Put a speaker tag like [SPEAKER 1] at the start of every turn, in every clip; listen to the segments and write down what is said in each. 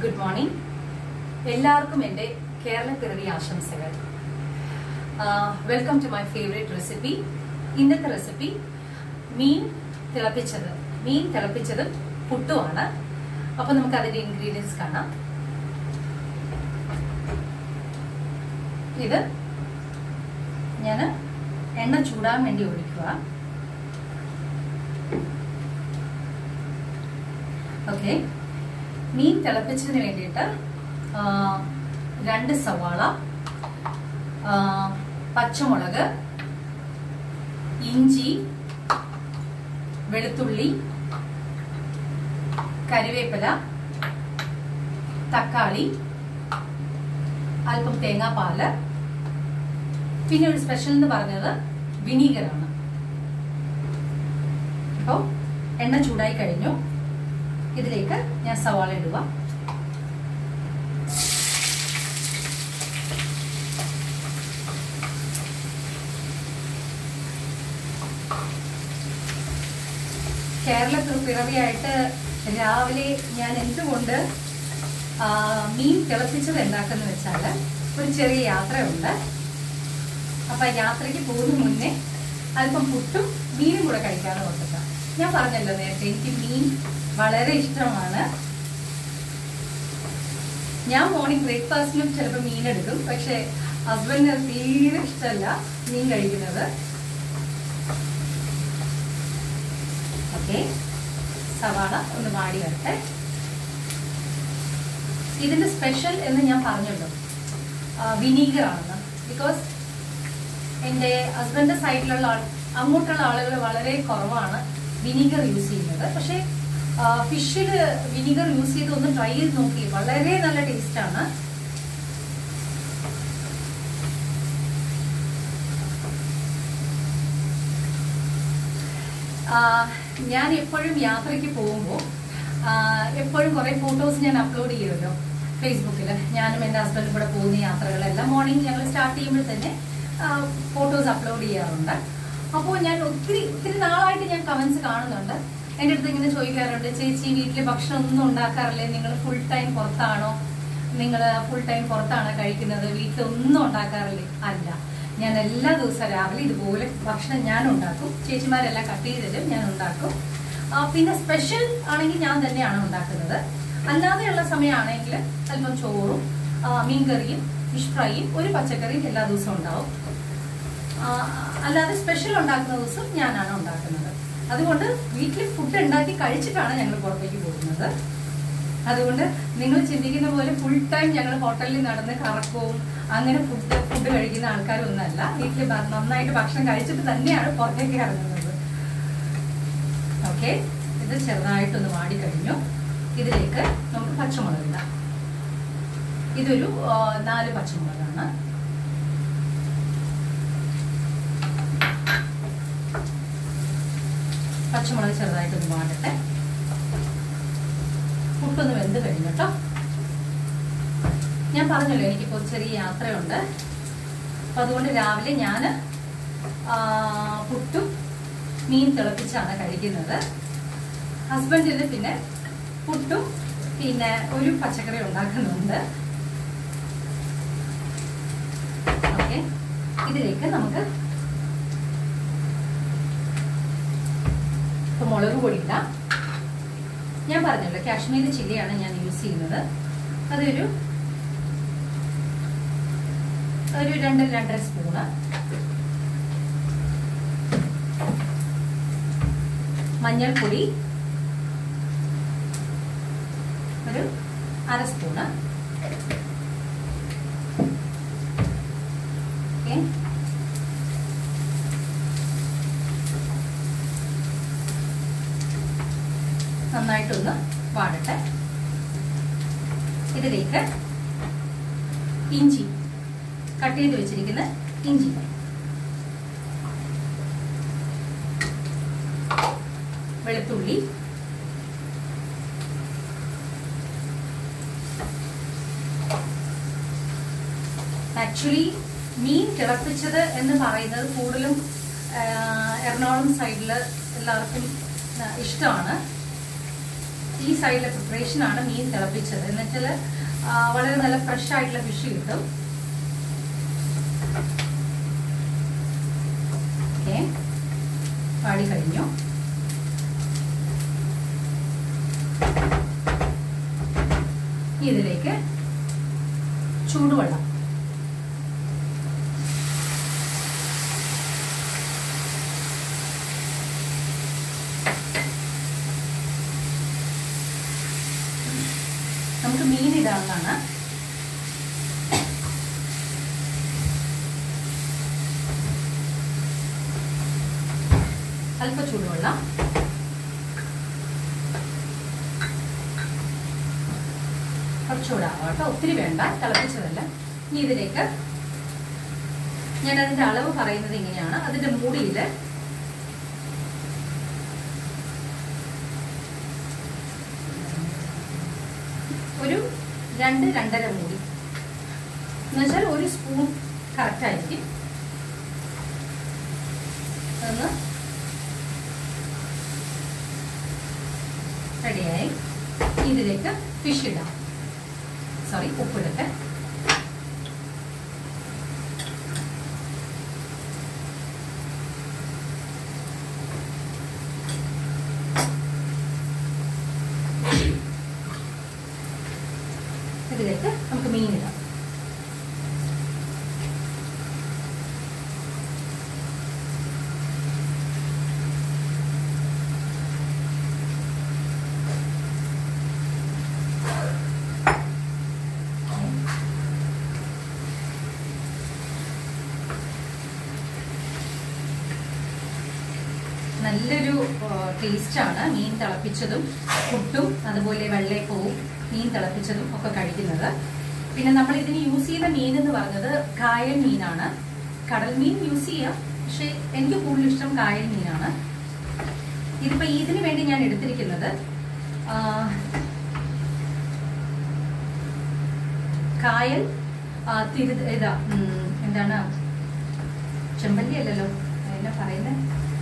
[SPEAKER 1] good morning എല്ലാവർക്കും എൻ്റെ കേരള പിറവി ആശംസകൾ welcome to my favourite recipe ഇന്നത്തെ റെസിപ്പി മീൻ തിളപ്പിച്ചത് മീൻ തിളപ്പിച്ചതും പുട്ടുമാണ് അപ്പൊ നമുക്ക് അതിന്റെ ഇൻഗ്രീഡിയൻസ് കാണാം ഇത് ഞാൻ എണ്ണ ചൂടാൻ വേണ്ടി ഒഴിക്കുക ഓക്കെ മീൻ തിളപ്പിച്ചതിന് വേണ്ടിയിട്ട് ആ, രണ്ട് സവാള ആ, പച്ചമുളക് ഇഞ്ചി വെളുത്തുള്ളി കരിവേപ്പില തക്കാളി അല്പം തേങ്ങാപ്പാല് പിന്നെ ഒരു സ്പെഷ്യൽ എന്ന് പറഞ്ഞത് വിനീഗറാണ് അപ്പോൾ എണ്ണ ചൂടായി കഴിഞ്ഞു ഇതിലേക്ക് ഞാൻ സവാള ഇടുക കേരള പിറവിയായിട്ട് രാവിലെ ഞാൻ എന്തുകൊണ്ട് ആ, മീൻ തിളപ്പിച്ചത് ഉണ്ടാക്കുന്ന വെച്ചാൽ ഒരു ചെറിയ യാത്രയുണ്ട് അപ്പൊ യാത്രയ്ക്ക് പോകുന്ന മുന്നേ അല്പം പുട്ടും മീനും കൂടെ കഴിക്കാന്ന് ഓർത്തിട്ടാ ഞാൻ പറഞ്ഞല്ലോ നേരത്തെ എനിക്ക് മീൻ വളരെ ഇഷ്ടമാണ് ഞാൻ മോർണിംഗ് ബ്രേക്ക്ഫാസ്റ്റിനും ചിലപ്പോൾ മീൻ എടുക്കും പക്ഷെ ഹസ്ബൻഡിന് തീരെ ഇഷ്ടമല്ല മീൻ കഴിക്കുന്നത് ഓക്കെ സവാള ഒന്ന് വാടി വരട്ടെ ഇതിന്റെ സ്പെഷ്യൽ എന്ന് ഞാൻ പറഞ്ഞല്ലോ വിനീഗർ ആണെന്ന് ബിക്കോസ് എൻ്റെ ഹസ്ബൻഡിന്റെ സൈഡിലുള്ള ആൾ അങ്ങോട്ടുള്ള ആളുകൾ വളരെ കുറവാണ് വിനീഗർ യൂസ് ചെയ്യുന്നത് പക്ഷേ ഫിഷിൽ വിനീഗർ യൂസ് ചെയ്ത് ഒന്ന് ട്രൈ ചെയ്ത് നോക്കി വളരെ നല്ല ടേസ്റ്റ് ആണ് ആ, ഞാൻ എപ്പോഴും യാത്രയ്ക്ക് പോകുമ്പോൾ എപ്പോഴും കുറേ ഫോട്ടോസ് ഞാൻ അപ്ലോഡ് ചെയ്യുമല്ലോ ഫേസ്ബുക്കിൽ ഞാനും എൻ്റെ ഹസ്ബൻഡും കൂടെ പോകുന്ന യാത്രകളെല്ലാം മോർണിംഗ് ഞങ്ങൾ സ്റ്റാർട്ട് ചെയ്യുമ്പോൾ തന്നെ ഫോട്ടോസ് അപ്ലോഡ് ചെയ്യാറുണ്ട് അപ്പോൾ ഞാൻ ഒത്തിരി ഒത്തിരി നാളായിട്ട് ഞാൻ കമൻസ് കാണുന്നുണ്ട് എൻ്റെ അടുത്ത് ഇങ്ങനെ ചോദിക്കാറുണ്ട് ചേച്ചി വീട്ടിൽ ഭക്ഷണം ഒന്നും ഉണ്ടാക്കാറില്ലേ നിങ്ങൾ ഫുൾ ടൈം പുറത്താണോ നിങ്ങൾ ഫുൾ ടൈം പുറത്താണോ കഴിക്കുന്നത് വീട്ടിലൊന്നും ഉണ്ടാക്കാറില്ലേ അല്ല ഞാൻ എല്ലാ ദിവസവും രാവിലെ ഇതുപോലെ ഭക്ഷണം ഞാൻ ഉണ്ടാക്കും ചേച്ചിമാരെല്ലാം കട്ട് ചെയ്തിട്ടും ഞാൻ ഉണ്ടാക്കും ആ, പിന്നെ സ്പെഷ്യൽ ആണെങ്കിൽ ഞാൻ തന്നെയാണ് ഉണ്ടാക്കുന്നത് അല്ലാതെയുള്ള സമയമാണെങ്കിൽ അല്പം ചോറും ആ, മീൻകറിയും ഫിഷ് ഫ്രൈയും ഒരു പച്ചക്കറിയും എല്ലാ ദിവസവും ഉണ്ടാവും ആ, അല്ലാതെ സ്പെഷ്യൽ ഉണ്ടാക്കുന്ന ദിവസം ഞാനാണ് ഉണ്ടാക്കുന്നത് അതുകൊണ്ട് വീട്ടിൽ ഫുഡ് ഉണ്ടാക്കി കഴിച്ചിട്ടാണ് ഞങ്ങൾ പുറത്തേക്ക് പോകുന്നത് അതുകൊണ്ട് നിങ്ങൾ ചിന്തിക്കുന്ന പോലെ ഫുൾ ടൈം ഞങ്ങൾ ഹോട്ടലിൽ നടന്ന് കറക്കവും അങ്ങനെ ഫുഡ് ഫുഡ് കഴിക്കുന്ന ആൾക്കാരൊന്നല്ല വീട്ടിൽ ഭ- നന്നായിട്ട് ഭക്ഷണം കഴിച്ചിട്ട് തന്നെയാണ് പുറത്തേക്ക് ഇറങ്ങുന്നത് ഓക്കെ ഇത് ചെറുതായിട്ടൊന്ന് വാടി കഴിഞ്ഞു ഇതിലേക്ക് നമുക്ക് പച്ചമുളക് ഇടാം ഇതൊരു ആ, നാല് പച്ചമുളകാണ് പച്ചമുളക് ചെറുതായിട്ടൊന്ന് വാടട്ടെ പുട്ടൊന്ന് വെന്ത് കഴിഞ്ഞു കേട്ടോ ഞാൻ പറഞ്ഞല്ലോ എനിക്കിപ്പോൾ ചെറിയ യാത്രയുണ്ട് അപ്പം അതുകൊണ്ട് രാവിലെ ഞാൻ പുട്ടും മീൻ തിളപ്പിച്ചാണ് കഴിക്കുന്നത് ഹസ്ബൻഡിന് പിന്നെ പുട്ടും പിന്നെ ഒരു പച്ചക്കറി ഉണ്ടാക്കുന്നുണ്ട് ഓക്കെ ഇതിലേക്ക് നമുക്ക് ഇപ്പൊ മുളക് പൊടി ഇടാം ഞാൻ പറഞ്ഞല്ലോ കാശ്മീരി ചില്ലിയാണ് ഞാൻ യൂസ് ചെയ്യുന്നത് അതൊരു ഒരു രണ്ട് രണ്ടര സ്പൂണ് മഞ്ഞൾപ്പൊടി ഒരു അര സ്പൂണ് ഓക്കെ നന്നായിട്ടൊന്ന് വാടട്ടെ ഇതിലേക്ക് ഇഞ്ചി കട്ട് ചെയ്ത് വെച്ചിരിക്കുന്ന ഇഞ്ചി വെളുത്തുള്ളി ആക്ച്വലി മീൻ തിളപ്പിച്ചത് എന്ന് പറയുന്നത് കൂടുതലും ആ, എറണാകുളം സൈഡിൽ എല്ലാവർക്കും ആ, ഇഷ്ടമാണ് ഈ സൈഡിലെ പ്രിപ്പറേഷനാണ് മീൻ തിളപ്പിച്ചത് എന്ന് വെച്ചാൽ വളരെ നല്ല ഫ്രഷ് ആയിട്ടുള്ള ഫിഷ് കിട്ടും ഓക്കെ പാടി കഴിഞ്ഞു ഇതിലേക്ക് ചൂടുവെള്ളം നമുക്ക് മീൻ ഇടാവുന്നതാണ് അല്പ ചൂടുവെള്ളം കുറച്ചുകൂടെ ആവാം കേട്ടോ ഒത്തിരി വേണ്ട തിളപ്പിച്ചതല്ല ഇനി ഇതിലേക്ക് ഞാൻ അതിന്റെ അളവ് പറയുന്നത് ഇങ്ങനെയാണ് അതിന്റെ മൂടിയിൽ ഒരു രണ്ട് രണ്ടര മൂടി എന്നുവെച്ചാൽ ഒരു സ്പൂൺ കറക്റ്റ് ആയിരിക്കും അതൊന്ന് റെഡിയായി ഇതിലേക്ക് ഫിഷ് ഇടാം സോറി ഉപ്പിടട്ടെ ഇതിലേക്ക് നമുക്ക് മീൻ ഇടാം നല്ലൊരു ടേസ്റ്റാണ് മീൻ തിളപ്പിച്ചതും പുട്ടും അതുപോലെ വെള്ളയപ്പവും മീൻ തിളപ്പിച്ചതും ഒക്കെ കഴിക്കുന്നത് പിന്നെ നമ്മൾ ഇതിന് യൂസ് ചെയ്യുന്ന മീൻ എന്ന് പറഞ്ഞത് കായൽ മീനാണ് കടൽ മീൻ യൂസ് ചെയ്യാം പക്ഷെ എനിക്ക് കൂടുതൽ ഇഷ്ടം കായൽ മീനാണ് ഇതിപ്പോ ഇതിന് വേണ്ടി ഞാൻ എടുത്തിരിക്കുന്നത് ആ, കായൽ ആ, തിരു ഇതാ ഉം, എന്താണ് ചെമ്പല്ലി അല്ലല്ലോ എന്നാ പറയുന്നത്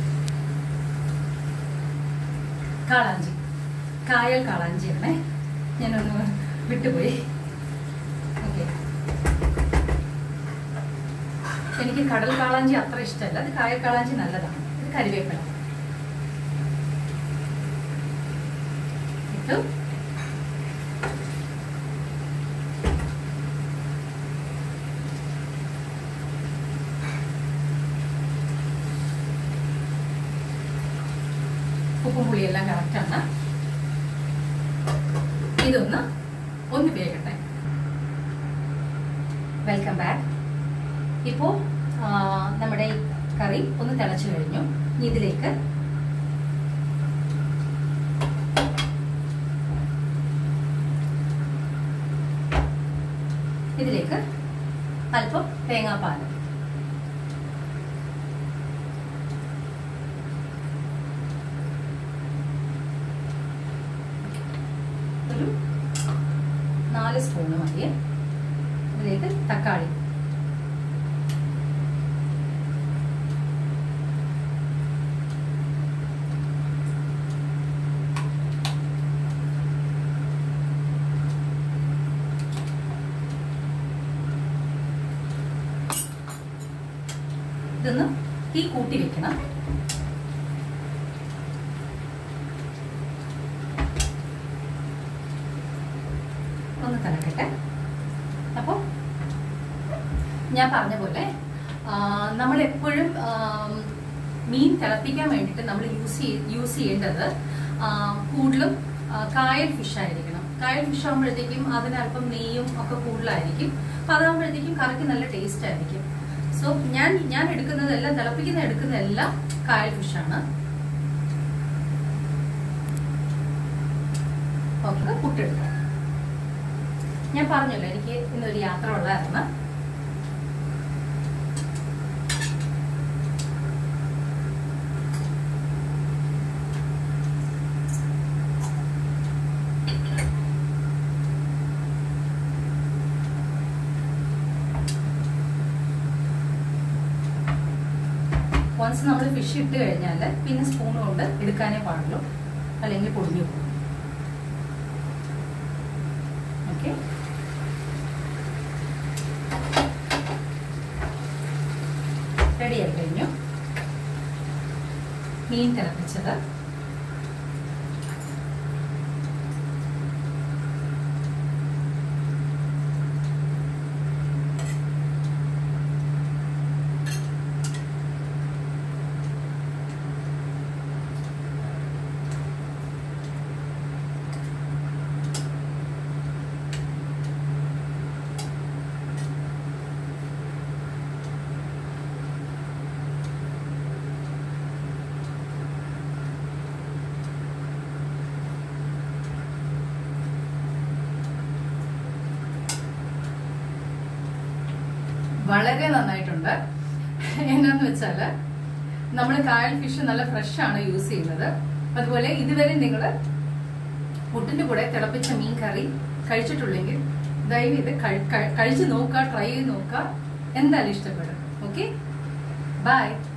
[SPEAKER 1] കാളാഞ്ചി കായൽ കാളാഞ്ചിയാണേ ഞാനൊന്ന് വിട്ടുപോയി ഓക്കെ എനിക്ക് കടൽ കാളാഞ്ചി അത്ര ഇഷ്ടമല്ല അത് കായൽ കാളാഞ്ചി നല്ലതാണ് ഇത് കരിവേപ്പില ഇട്ടു ഉപ്പും പുളിയെല്ലാം കറക്റ്റാണ് ഇതൊന്ന് ഒന്ന് വേകട്ടെ വെൽക്കം ബാക്ക് ഇപ്പോ ആ, നമ്മുടെ ഈ കറി ഒന്ന് തിളച്ചു കഴിഞ്ഞു ഇനി ഇതിലേക്ക് ഇതിലേക്ക് അല്പം തേങ്ങാപ്പാൽ ഒരു നാല് സ്പൂണ് മതി ഇതിലേക്ക് തക്കാളി ഇതൊന്ന് തീ കൂട്ടി വെക്കണം ഒന്ന് തിളക്കട്ടെ അപ്പോൾ ഞാൻ പറഞ്ഞ പോലെ നമ്മൾ എപ്പോഴും മീൻ തിളപ്പിക്കാൻ വേണ്ടിയിട്ട് നമ്മൾ യൂസ് യൂസ് ചെയ്യേണ്ടത് ആ, കൂടുതലും ആ, കായൽ ഫിഷ് ആയിരിക്കണം കായൽ ഫിഷ് ആകുമ്പോഴത്തേക്കും അതിന് അല്പം നെയ്യും ഒക്കെ കൂടുതലായിരിക്കും അപ്പൊ അതാകുമ്പോഴത്തേക്കും കറിക്ക് നല്ല ടേസ്റ്റ് ആയിരിക്കും സോ ഞാൻ ഞാൻ എടുക്കുന്നതെല്ലാം തിളപ്പിക്കുന്ന എടുക്കുന്നതെല്ലാം കായൽ ഫിഷാണ് ഓക്കെ പുട്ടെടുക്കാം ഞാൻ പറഞ്ഞല്ലോ എനിക്ക് ഇന്നൊരു യാത്ര ഉള്ളതായിരുന്നു വൺസ് നമ്മൾ ഫിഷ് ഇട്ട് കഴിഞ്ഞാൽ പിന്നെ സ്പൂൺ കൊണ്ട് എടുക്കാനേ പാടുള്ളൂ അല്ലെങ്കിൽ പൊടിഞ്ഞു പോകും മീൻ തിളപ്പിച്ചത് വളരെ നന്നായിട്ടുണ്ട് എന്നാന്ന് വെച്ചാല് നമ്മൾ കായൽ ഫിഷ് നല്ല ഫ്രഷ് ആണ് യൂസ് ചെയ്യുന്നത് അതുപോലെ ഇതുവരെ നിങ്ങൾ പുട്ടിന്റെ കൂടെ തിളപ്പിച്ച മീൻ കറി കഴിച്ചിട്ടുണ്ടെങ്കിൽ ദയവ് ഇത് കഴി- കഴി- കഴിച്ച് നോക്കുക ട്രൈ ചെയ്ത് നോക്കുക എന്തായാലും ഇഷ്ടപ്പെടും ഓക്കെ ബൈ